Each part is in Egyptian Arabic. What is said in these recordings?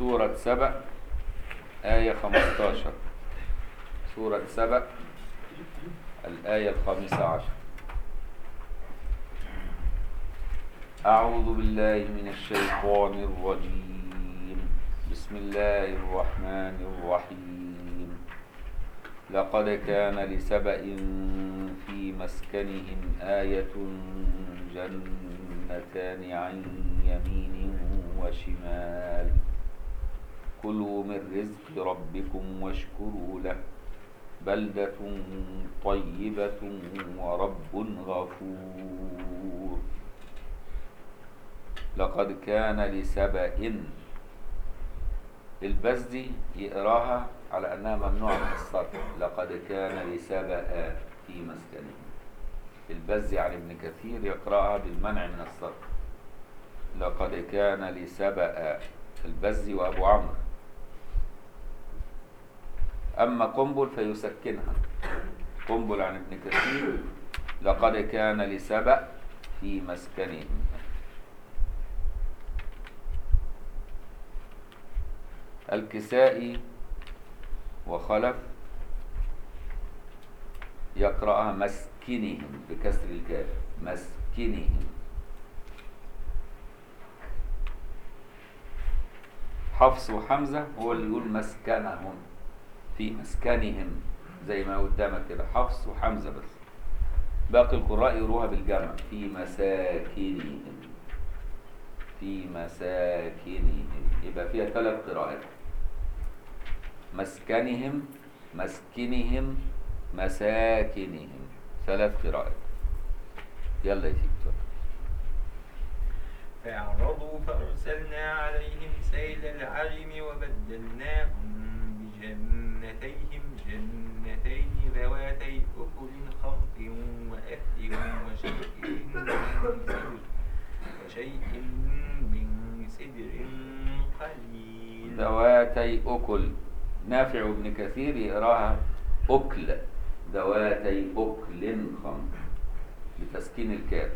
سورة سبأ آية 15 سورة سبأ الآية الخامسة عشر أعوذ بالله من الشيطان الرجيم بسم الله الرحمن الرحيم لقد كان لسبأ في مسكنهم آية جنتان عن يمين وشمال كلوا من رزق ربكم واشكروا له بلدة طيبة ورب غفور لقد كان لسبأ البزدي يقراها على أنها ممنوعة من الصرف لقد كان لسبأ في مسكنه البزي عن ابن كثير يقرأها بالمنع من الصرف لقد كان لسبأ البزي وأبو عمرو أما قنبل فيسكنها قنبل عن ابن كثير لقد كان لسبأ في مسكنهم الكسائي وخلف يقرأها مسكنهم بكسر الكاف مسكنهم حفص وحمزة هو اللي يقول مسكنهم في مسكنهم زي ما قدامك كده حفص وحمزة بس باقي القراء يروها بالجمع في مساكنهم في مساكنهم يبقى فيها ثلاث قراءات مسكنهم مسكنهم مساكنهم ثلاث قراءات يلا يا سيدي اتفضل. فأعرضوا فأرسلنا عليهم سيل العرم وبدلناهم بجنتيهم جنتين ذواتي أكل خمط وأثل وشيء من سدر وشيء من سدر قليل ذواتي أكل نافع ابن كثير يقراها أكل ذواتي أكل خمر بتسكين الكاف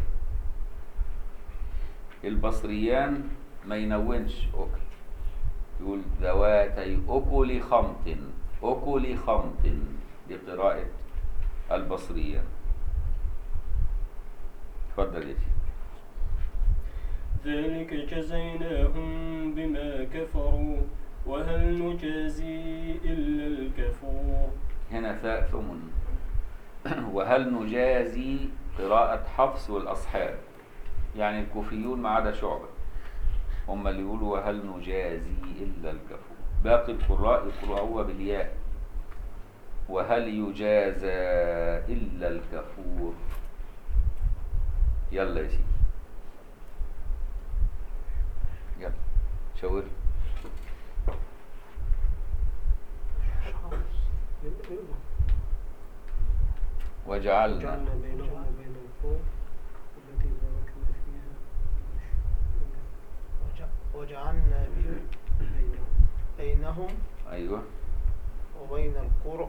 البصريان ما ينونش أكل يقول ذواتي أكل خمط أكل خمط دي قراءة البصريان اتفضل يا سيدي ذلك جزيناهم بما كفروا وهل نجازي إلا الكفور هنا ثاء ثمن وهل نجازي قراءة حفص والأصحاب يعني الكوفيون ما عدا شعبة هم اللي يقولوا وهل نجازي إلا الكفور باقي القراء يقرأوا هو بالياء وهل يجازى إلا الكفور يلا يا سيدي يلا شاور وجعلنا جعلنا بينهم وبين القوم التي باركنا فيها وج- وجعلنا بي- بينهم بينهم أيوه وبين القرى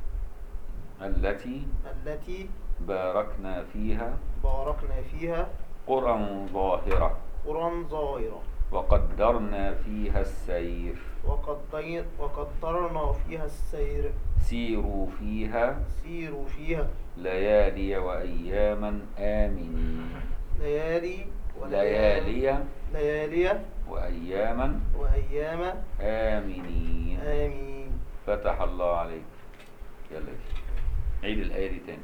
التي التي باركنا فيها باركنا فيها قرى ظاهرة قرى ظاهرة وقدرنا فيها السير وقدر وقدرنا فيها السير سيروا فيها سيروا فيها ليالي وأياما آمنين ليالي ليالي ليالي وأياما وأيام آمنين آمين فتح الله عليك يلا يا سيدي. عيد الآية دي تاني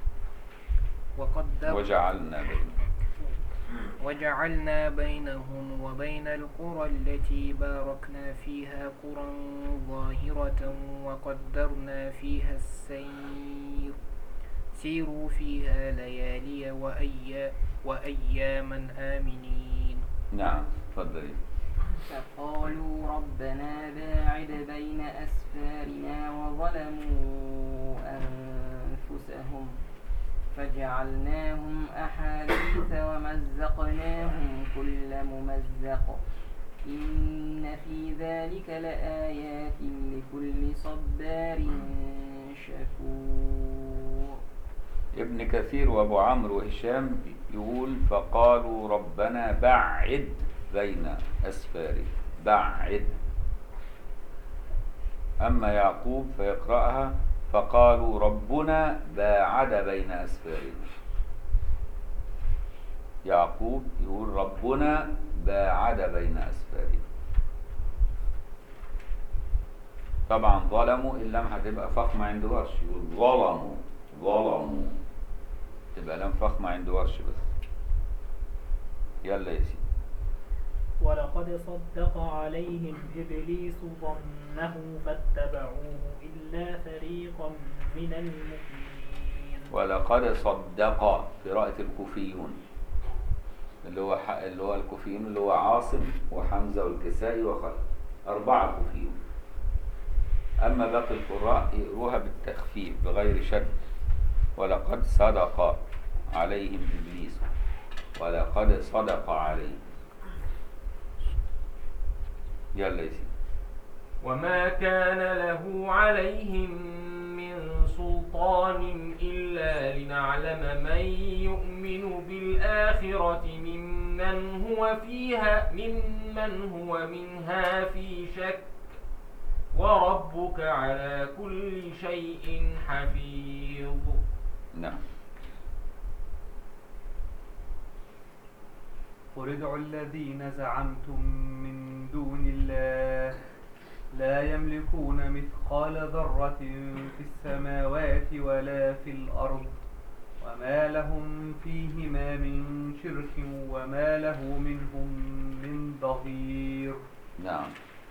وقدر وجعلنا بينهم وجعلنا بينهم وبين القرى التي باركنا فيها قرى ظاهرة وقدرنا فيها السير سيروا فيها ليالي وأيا وأياما آمنين نعم تفضلي فقالوا ربنا باعد بين أسفارنا وظلموا أنفسهم فجعلناهم أحاديث ومزقناهم كل ممزق إن في ذلك لآيات لكل صبار شكور ابن كثير وابو عمرو وهشام يقول فقالوا ربنا بعد بين اسفاره بعد أما يعقوب فيقرأها فقالوا ربنا باعد بين أسفارنا يعقوب يقول ربنا باعد بين أسفارنا طبعا ظلموا اللام هتبقى فخمة عند ورش يقول ظلموا ظلموا تبقى لام فخمة عند ورش بس يلا يا سيدي ولقد صدق عليهم إبليس ظنه فاتبعوه إلا فريقا من المؤمنين ولقد صدق قراءة الكوفيون اللي هو ح... اللي هو الكوفيون اللي هو عاصم وحمزة والكسائي وخلف أربعة كوفيون أما باقي القراء يقروها بالتخفيف بغير شد ولقد صدق عليهم إبليس ولقد صدق عليهم يلا يا سيدي وما كان له عليهم من سلطان إلا لنعلم من يؤمن بالآخرة ممن هو فيها ممن هو منها في شك وربك على كل شيء حفيظ نعم قل ادعوا الذين زعمتم من دون الله لا يملكون مثقال ذرة في السماوات ولا في الأرض وما لهم فيهما من شرك وما له منهم من ظهير نعم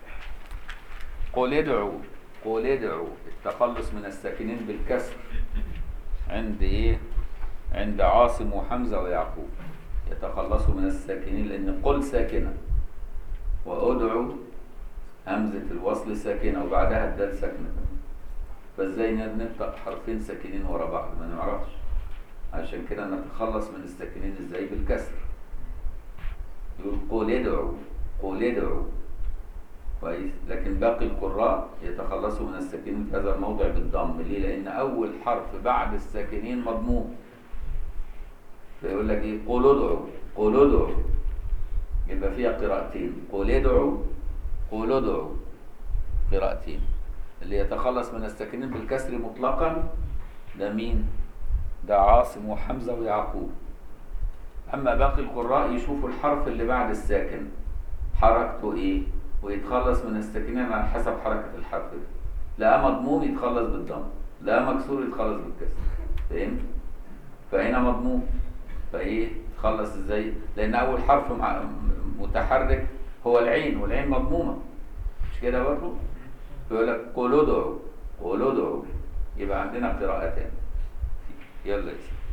قل ادعوا قل ادعوا التخلص من الساكنين بالكسر عند ايه عند عاصم وحمزة ويعقوب يتخلصوا من الساكنين لان قل ساكنة وادعوا همزة الوصل ساكنة وبعدها الدال ساكنة فازاي ننطق حرفين ساكنين ورا بعض ما نعرفش عشان كده نتخلص من الساكنين ازاي بالكسر يقول قل ادعوا قل ادعوا كويس لكن باقي القراء يتخلصوا من الساكنين في هذا الموضع بالضم ليه لان اول حرف بعد الساكنين مضموم فيقول لك ايه قل ادعوا قل ادعوا يبقى فيها قراءتين قل ادعوا قل ادعوا قراءتين اللي يتخلص من الساكنين بالكسر مطلقا ده مين ده عاصم وحمزة ويعقوب أما باقي القراء يشوفوا الحرف اللي بعد الساكن حركته إيه ويتخلص من الساكنين على حسب حركة الحرف ده لا مضموم يتخلص بالضم لا مكسور يتخلص بالكسر فهمت؟ فهنا مضموم فإيه تخلص إزاي؟ لأن أول حرف مع متحرك هو العين والعين مضمومة مش كده برضه؟ فيقول لك قل ادعوا قل ادعوا يبقى عندنا قراءتين يلا يا سيدي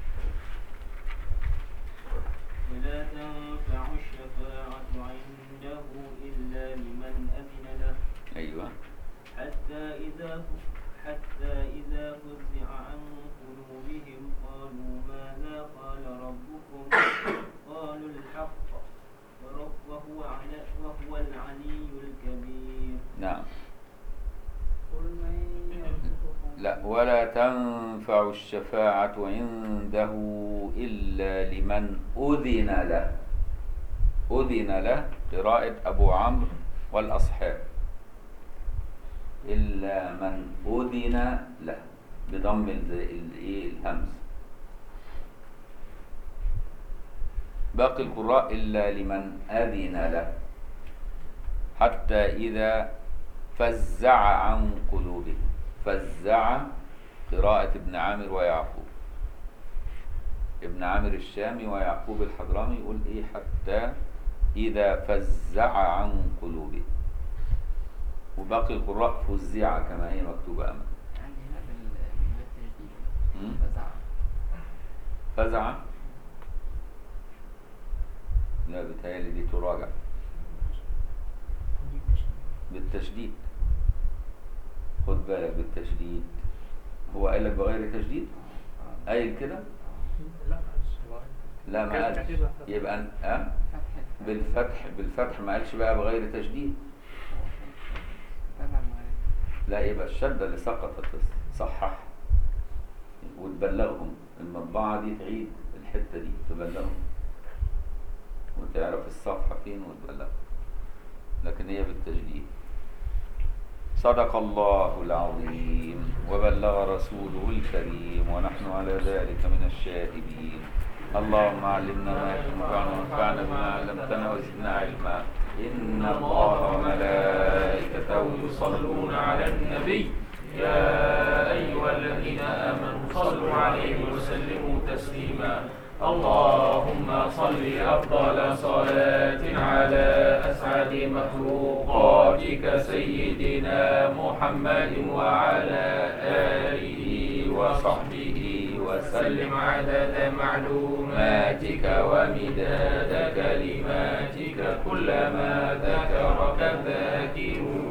ولا تنفع الشفاعة عنده إلا لمن أذن له ايوه حتى إذا حتى إذا فزع عن قلوبهم قالوا ماذا قال ربكم قالوا الحق ورب- وهو على وهو العلي الكبير نعم قل من يرزقكم لا ولا تنفع الشفاعة عنده إلا لمن أذن له أذن له قراءة أبو عمرو والأصحاب إلا من أذن له بضم ال- ال- إيه الهمز باقي القراء إلا لمن أذن له حتى إذا فزع عن قلوبهم فزع قراءة ابن عامر ويعقوب ابن عامر الشامي ويعقوب الحضرمي يقول ايه حتى إذا فزع عن قلوبهم وباقي القراء فزع كما هي مكتوبة أمام عندي هنا بال- بالتجديد مم. فزع فزع لا بتهيألي دي تراجع بالتشديد خد بالك بالتشديد هو قال لك بغير تشديد قايل كده لا معلش هو لا ما كانت قالش كاتبها فتح. يبقى أن- أه؟ فتح بالفتح بالفتح ما قالش بقى بغير تشديد فزع المغرب لا يبقى الشدة اللي سقطت بس صحح وتبلغهم المطبعة دي تعيد الحتة دي تبلغهم وتعرف الصفحة فين وتبلغهم لكن هي بالتجديد صدق الله العظيم وبلغ رسوله الكريم ونحن على ذلك من الشاهدين اللهم علمنا ما ينفعنا وانفعنا بما علمتنا وزدنا علما إن الله وملائكته يصلون على النبي يا أيها الذين آمنوا صلوا عليه وسلموا تسليما اللهم صل أفضل صلاة على أسعد مخلوقاتك سيدنا محمد وعلى آله وصحبه وسلم عدد معلوماتك ومداد كلماتك كلما ذكرك الذاكرون